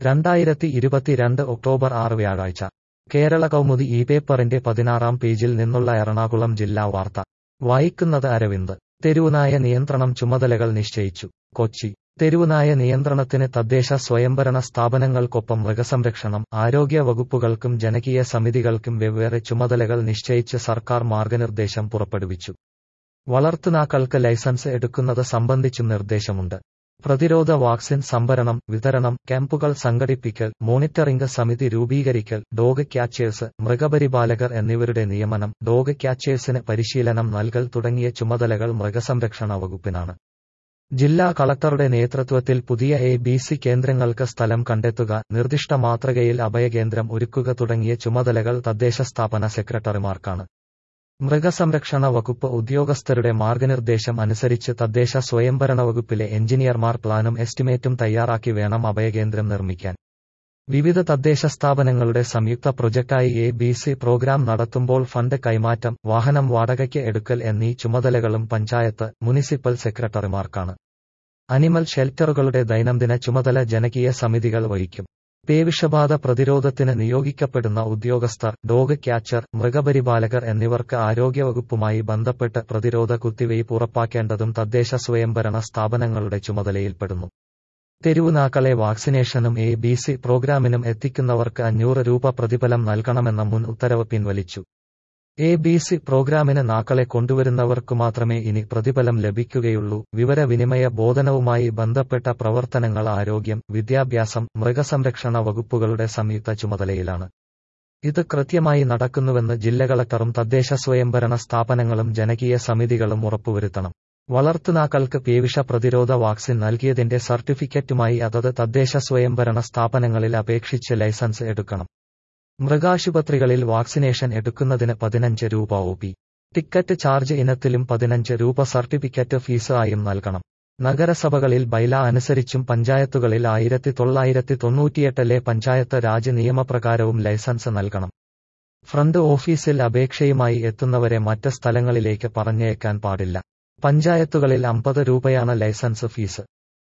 രണ്ടായിരത്തി ഇരുപത്തിരണ്ട് ഒക്ടോബർ ആറ് വ്യാഴാഴ്ച കേരള കൗമുദി ഈ പേപ്പറിന്റെ പതിനാറാം പേജിൽ നിന്നുള്ള എറണാകുളം ജില്ലാ വാർത്ത വായിക്കുന്നത് അരവിന്ദ് തെരുവുനായ നിയന്ത്രണം ചുമതലകൾ നിശ്ചയിച്ചു കൊച്ചി തെരുവുനായ നിയന്ത്രണത്തിന് തദ്ദേശ സ്വയംഭരണ സ്ഥാപനങ്ങൾക്കൊപ്പം മൃഗസംരക്ഷണം ആരോഗ്യ വകുപ്പുകൾക്കും ജനകീയ സമിതികൾക്കും വെവ്വേറെ ചുമതലകൾ നിശ്ചയിച്ച് സർക്കാർ മാർഗനിർദ്ദേശം പുറപ്പെടുവിച്ചു വളർത്തുനാക്കൾക്ക് ലൈസൻസ് എടുക്കുന്നത് സംബന്ധിച്ചും നിർദ്ദേശമുണ്ട് പ്രതിരോധ വാക്സിൻ സംഭരണം വിതരണം ക്യാമ്പുകൾ സംഘടിപ്പിക്കൽ മോണിറ്ററിംഗ് സമിതി രൂപീകരിക്കൽ ഡോഗ് ക്യാച്ചേഴ്സ് മൃഗപരിപാലകർ എന്നിവരുടെ നിയമനം ഡോഗ് ക്യാച്ചേഴ്സിന് പരിശീലനം നൽകൽ തുടങ്ങിയ ചുമതലകൾ മൃഗസംരക്ഷണ വകുപ്പിനാണ് ജില്ലാ കളക്ടറുടെ നേതൃത്വത്തിൽ പുതിയ എ ബി സി കേന്ദ്രങ്ങൾക്ക് സ്ഥലം കണ്ടെത്തുക നിർദ്ദിഷ്ട മാതൃകയിൽ അഭയകേന്ദ്രം ഒരുക്കുക തുടങ്ങിയ ചുമതലകൾ തദ്ദേശ സ്ഥാപന സെക്രട്ടറിമാർക്കാണ് മൃഗസംരക്ഷണ വകുപ്പ് ഉദ്യോഗസ്ഥരുടെ മാർഗനിർദ്ദേശം അനുസരിച്ച് തദ്ദേശ സ്വയംഭരണ വകുപ്പിലെ എഞ്ചിനീയർമാർ പ്ലാനും എസ്റ്റിമേറ്റും തയ്യാറാക്കി വേണം അഭയകേന്ദ്രം നിർമ്മിക്കാൻ വിവിധ തദ്ദേശ സ്ഥാപനങ്ങളുടെ സംയുക്ത പ്രൊജക്ടായി എ ബി സി പ്രോഗ്രാം നടത്തുമ്പോൾ ഫണ്ട് കൈമാറ്റം വാഹനം വാടകയ്ക്ക് എടുക്കൽ എന്നീ ചുമതലകളും പഞ്ചായത്ത് മുനിസിപ്പൽ സെക്രട്ടറിമാർക്കാണ് അനിമൽ ഷെൽട്ടറുകളുടെ ദൈനംദിന ചുമതല ജനകീയ സമിതികൾ വഹിക്കും പേവിഷബാധ പ്രതിരോധത്തിന് നിയോഗിക്കപ്പെടുന്ന ഉദ്യോഗസ്ഥർ ഡോഗ് ക്യാച്ചർ മൃഗപരിപാലകർ എന്നിവർക്ക് ആരോഗ്യവകുപ്പുമായി ബന്ധപ്പെട്ട് പ്രതിരോധ കുത്തിവയ്പ് ഉറപ്പാക്കേണ്ടതും തദ്ദേശ സ്വയംഭരണ സ്ഥാപനങ്ങളുടെ ചുമതലയിൽപ്പെടുന്നു തെരുവുനാക്കളെ വാക്സിനേഷനും എ ബി സി പ്രോഗ്രാമിനും എത്തിക്കുന്നവർക്ക് അഞ്ഞൂറ് രൂപ പ്രതിഫലം നൽകണമെന്ന മുൻ ഉത്തരവ് പിൻവലിച്ചു എ ബി സി പ്രോഗ്രാമിന് നാക്കളെ കൊണ്ടുവരുന്നവർക്കു മാത്രമേ ഇനി പ്രതിഫലം ലഭിക്കുകയുള്ളൂ വിവരവിനിമയ ബോധനവുമായി ബന്ധപ്പെട്ട പ്രവർത്തനങ്ങൾ ആരോഗ്യം വിദ്യാഭ്യാസം മൃഗസംരക്ഷണ വകുപ്പുകളുടെ സംയുക്ത ചുമതലയിലാണ് ഇത് കൃത്യമായി നടക്കുന്നുവെന്ന് ജില്ല കളക്ടറും തദ്ദേശ സ്വയംഭരണ സ്ഥാപനങ്ങളും ജനകീയ സമിതികളും ഉറപ്പുവരുത്തണം വളർത്തുനാക്കൾക്ക് പേവിഷ പ്രതിരോധ വാക്സിൻ നൽകിയതിന്റെ സർട്ടിഫിക്കറ്റുമായി അതത് തദ്ദേശ സ്വയംഭരണ സ്ഥാപനങ്ങളിൽ അപേക്ഷിച്ച് ലൈസൻസ് എടുക്കണം മൃഗാശുപത്രികളിൽ വാക്സിനേഷൻ എടുക്കുന്നതിന് പതിനഞ്ച് രൂപ ഒ പി ടിക്കറ്റ് ചാർജ് ഇനത്തിലും പതിനഞ്ച് രൂപ സർട്ടിഫിക്കറ്റ് ഫീസ് ആയും നൽകണം നഗരസഭകളിൽ ബൈല അനുസരിച്ചും പഞ്ചായത്തുകളിൽ ആയിരത്തി തൊള്ളായിരത്തി തൊണ്ണൂറ്റിയെട്ടിലെ പഞ്ചായത്ത് രാജ് നിയമപ്രകാരവും ലൈസൻസ് നൽകണം ഫ്രണ്ട് ഓഫീസിൽ അപേക്ഷയുമായി എത്തുന്നവരെ മറ്റ് സ്ഥലങ്ങളിലേക്ക് പറഞ്ഞയക്കാൻ പാടില്ല പഞ്ചായത്തുകളിൽ അമ്പത് രൂപയാണ് ലൈസൻസ് ഫീസ്